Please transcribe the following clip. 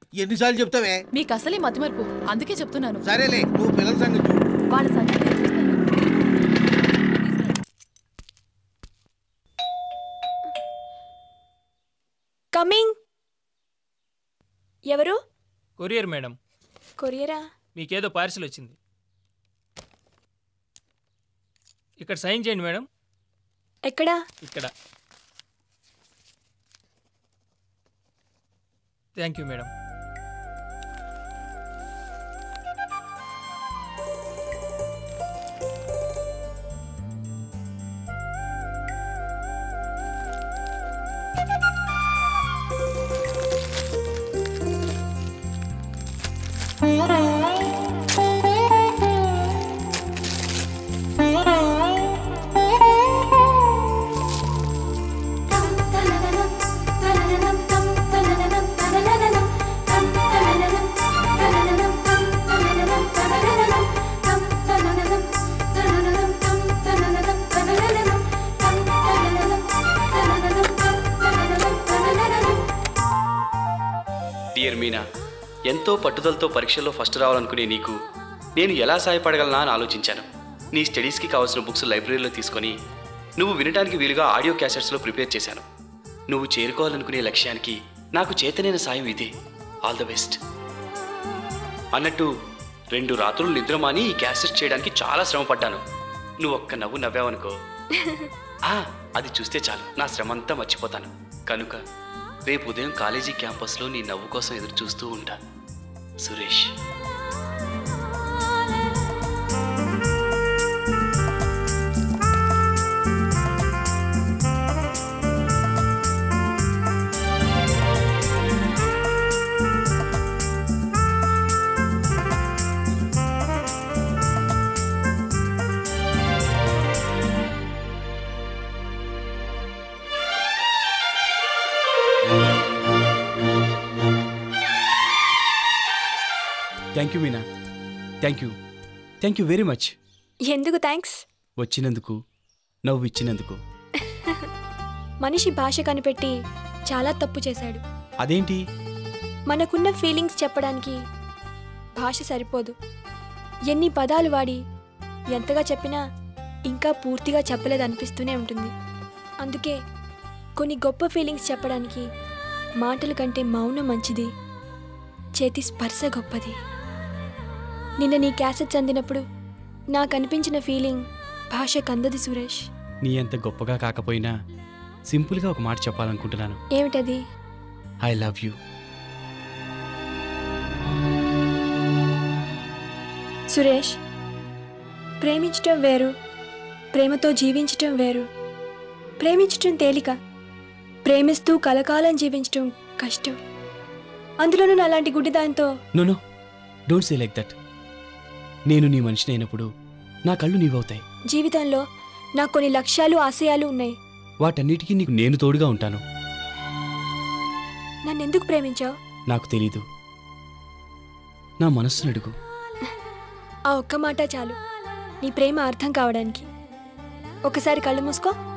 ఎన్నిసార్లు చెప్తావే మీకు అసలే మతిమరుపు అందుకే చెప్తున్నాను సరేలే నువ్వు పిల్లల సంగతి చూడు వాళ్ళ సంగతి నేను చూస్తాను. కమింగ్ ఎవరు కొరియర్ మేడం కొరియరా మీకేదో పార్సిల్ వచ్చింది ఇక్కడ సైన్ చేయండి మేడం ఎక్కడా ఇక్కడ thank you madam dear Meena ఎంతో పట్టుదలతో పరీక్షల్లో ఫస్ట్ రావాలనుకునే నీకు నేను ఎలా సహాయపడగలనా అని ఆలోచించాను నీ స్టడీస్కి కావాల్సిన బుక్స్ లైబ్రరీలో తీసుకొని నువ్వు వినడానికి వీలుగా ఆడియో క్యాసెట్స్లో ప్రిపేర్ చేశాను నువ్వు చేరుకోవాలనుకునే లక్ష్యానికి నాకు చేతనైన సాయం ఇదే ఆల్ ద బెస్ట్ అన్నట్టు రెండు రాత్రులు నిద్రమాని ఈ క్యాసెట్ చేయడానికి చాలా శ్రమ పడ్డాను నువ్వు ఒక్క నవ్వు నవ్వావనుకో ఆ, అది చూస్తే చాలు నా శ్రమంతా మర్చిపోతాను కనుక రేపు ఉదయం కాలేజీ క్యాంపస్లో నీ నవ్వు కోసం ఎదురు చూస్తూ ఉంటా Suresh thank you Meena thank you thank you very much ఎందుకు థ్యాంక్స్ వచ్చినందుకు నవ్వు ఇచ్చినందుకు మనిషి భాష కనిపెట్టి చాలా తప్పు చేశాడు అదేంటి మనకున్న ఫీలింగ్స్ చెప్పడానికి భాష సరిపోదు ఎన్ని పదాలు వాడి ఎంతగా చెప్పినా ఇంకా పూర్తిగా చెప్పలేదనిపిస్తూనే ఉంటుంది అందుకే కొన్ని గొప్ప ఫీలింగ్స్ చెప్పడానికి మాటల కంటే మౌనం మంచిది చేతి స్పర్శ గొప్పది నిన్న నీ క్యాసెట్స్ అందినప్పుడు నాకు అనిపించిన ఫీలింగ్ భాష కందది సురేష్ నీ అంత గొప్పగా కాకపోయినా సింపుల్గా ఒక మాట చెప్పాలనుకుంటున్నాను ఏమిటది ఐ లవ్ యూ సురేష్ ప్రేమించటం వేరు ప్రేమతో జీవించటం వేరు ప్రేమించటం తేలిక ప్రేమిస్తూ కలకాలం జీవించటం కష్టం అందులోనూ నా అలాంటి గుడ్డిదాంతో no no don't say like that నేను నీ మనిషిని అయినప్పుడు నా కళ్ళు నీవవుతాయి జీవితంలో నాకు కొన్ని లక్ష్యాలు ఆశయాలు ఉన్నాయి వాటన్నిటికీ నీకు నేను తోడుగా ఉంటాను నన్ను ఎందుకు ప్రేమించావు నాకు తెలీదు నా మనస్సును అడుగు ఆ ఒక్క మాట చాలు నీ ప్రేమ అర్థం కావడానికి ఒకసారి కళ్ళు మూసుకో